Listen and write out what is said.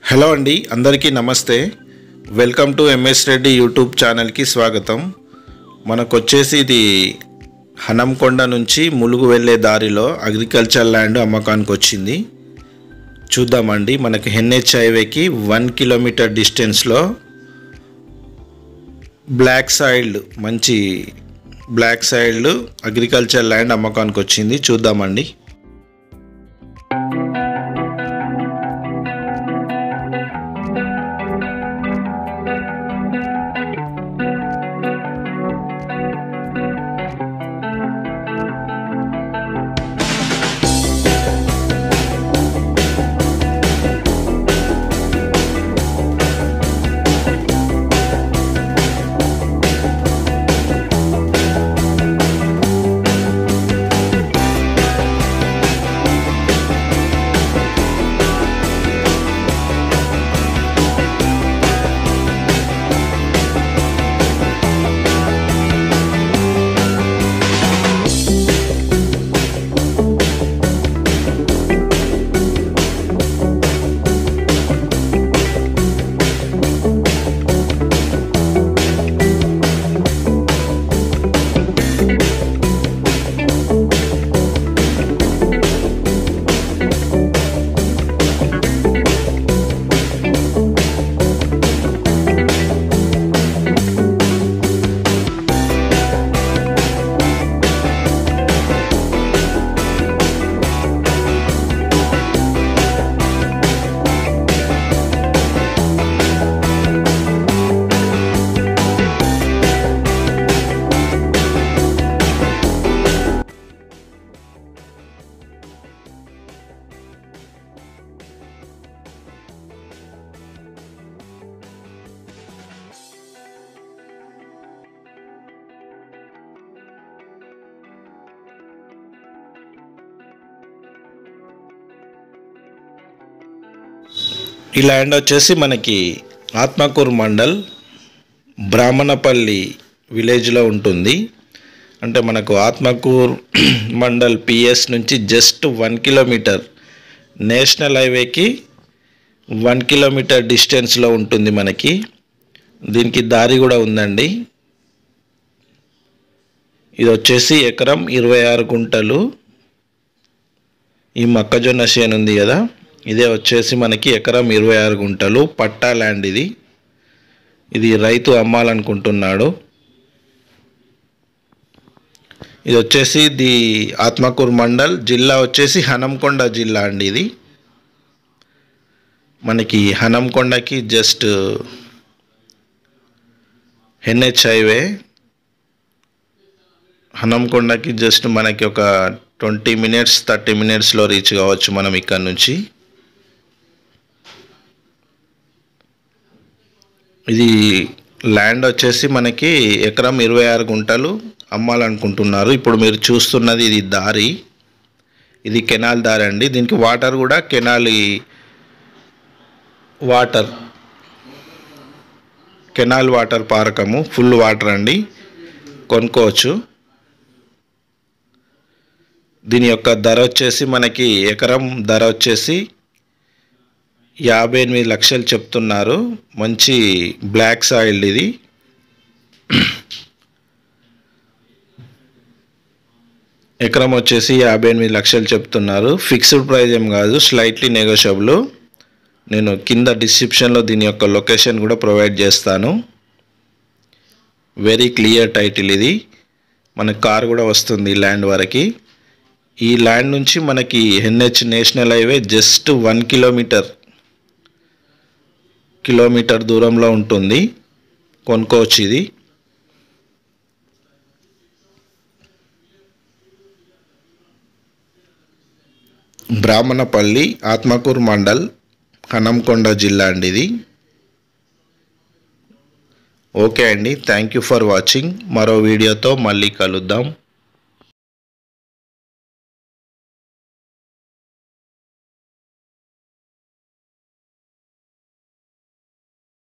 hello అండి అందరికీ నమస్తే welcome to MS Reddy YouTube ఛానల్కి స్వాగతం మనకు వచ్చేసి ఇది హనంకొండ నుంచి ములుగు వెళ్ళే దారిలో అగ్రికల్చర్ ల్యాండ్ అమ్మకానికి వచ్చింది చూద్దామండి మనకి ఎన్హెచ్ హైవేకి వన్ కిలోమీటర్ డిస్టెన్స్లో బ్లాక్ సైల్డ్ మంచి బ్లాక్ సైల్డ్ అగ్రికల్చర్ ల్యాండ్ అమ్మకానికి వచ్చింది చూద్దామండి ఈ ల్యాండ్ వచ్చేసి మనకి ఆత్మకూరు మండల్ బ్రాహ్మణపల్లి విలేజ్లో ఉంటుంది అంటే మనకు ఆత్మకూర్ మండల్ పిఎస్ నుంచి జస్ట్ వన్ కిలోమీటర్ నేషనల్ హైవేకి వన్ కిలోమీటర్ డిస్టెన్స్లో ఉంటుంది మనకి దీనికి దారి కూడా ఉందండి ఇది వచ్చేసి ఎకరం ఇరవై ఆరు గుంటలు ఈ మొక్కజొన్న చేను ఉంది కదా ఇదే వచ్చేసి మనకి ఎకరం ఇరవై ఆరు గుంటలు పట్టా ల్యాండ్ ఇది ఇది రైతు అమ్మాలనుకుంటున్నాడు ఇది వచ్చేసి ది ఆత్మకూరు మండల్ జిల్లా వచ్చేసి హనంకొండ జిల్లా అండి ఇది మనకి హనంకొండకి జస్ట్ ఎన్హెచ్ హైవే హనంకొండకి జస్ట్ మనకి ఒక ట్వంటీ మినిట్స్ థర్టీ మినిట్స్లో రీచ్ కావచ్చు మనం ఇక్కడ నుంచి ఇది ల్యాండ్ వచ్చేసి మనకి ఎకరం ఇరవై ఆరు గుంటలు అమ్మాలనుకుంటున్నారు ఇప్పుడు మీరు చూస్తున్నది ఇది దారి ఇది కెనాల్ దారి అండి దీనికి వాటర్ కూడా కెనాల్ వాటర్ కెనాల్ వాటర్ పారకము ఫుల్ వాటర్ అండి కొనుక్కోవచ్చు దీని యొక్క ధర వచ్చేసి మనకి ఎకరం ధర వచ్చేసి యాభై ఎనిమిది లక్షలు చెప్తున్నారు మంచి బ్లాక్ సాయిల్ ఇది ఎకరం వచ్చేసి యాభై ఎనిమిది లక్షలు చెప్తున్నారు ఫిక్స్డ్ ప్రైస్ ఏం కాదు స్లైట్లీ నెగోషియబుల్ నేను కింద డిస్క్రిప్షన్లో దీని యొక్క లొకేషన్ కూడా ప్రొవైడ్ చేస్తాను వెరీ క్లియర్ టైటిల్ ఇది మన కార్ కూడా వస్తుంది ఈ ల్యాండ్ వరకు ఈ ల్యాండ్ నుంచి మనకి NH national highway just one kilometre kilometre దూరంలో ఉంటుంది కొనుక్కోవచ్చు ఇది బ్రాహ్మణపల్లి ఆత్మకూరు మండల్ హనంకొండ జిల్లా అండి ఇది ఓకే అండి థ్యాంక్ యూ ఫర్ వాచింగ్ మరో వీడియోతో మళ్ళీ కలుద్దాం